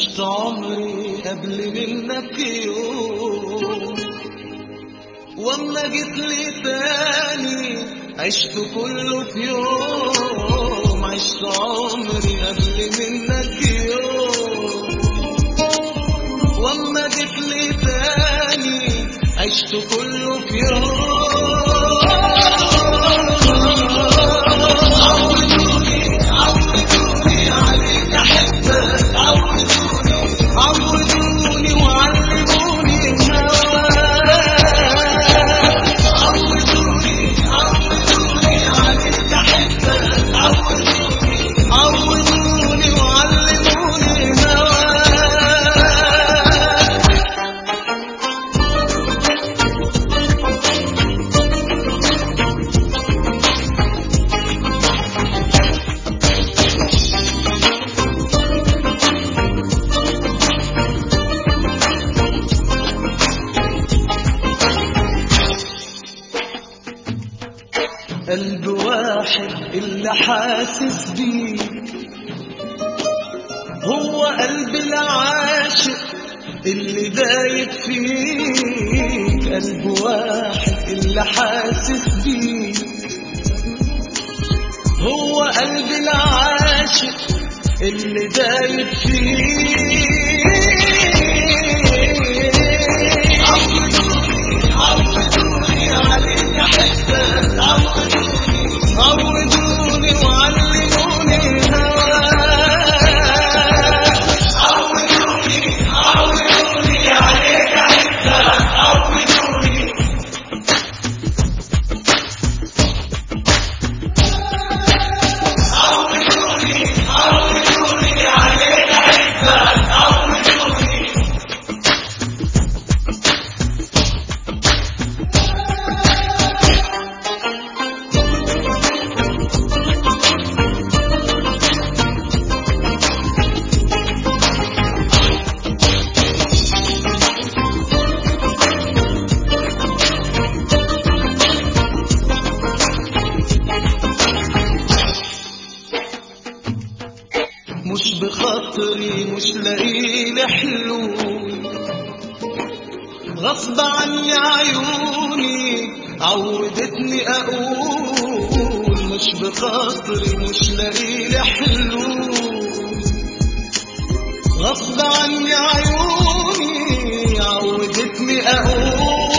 عشت عمري قبل منك يوم واما جيت لي تاني عشت كله في يوم عشت عمري قبل منك يوم واما جيت لي تاني عشت كله في يوم عودوني عودوني عليك احبك عودوني عودوني وعلموني الهواك عودوني عودوني عليك احبك عودوني عودوني وعلموني الهواك قلب واحد اللي حاسس بيه هو قلب العاشق اللي دايب فيك قلب واحد اللي حاسس بيه هو قلب العاشق اللي دايب فيك عودوني عودوني عليك احبك عودوني عودوني وعلموني هواك عودوني عودوني عليك احبك عودوني عودوني عودوني عليك احبك عودوني مش بخاطري مش لاقي حلول غصب عني عيوني عودتني اقول مش بخاطري مش لاقي حلول غصب عني عيوني عودتني اقول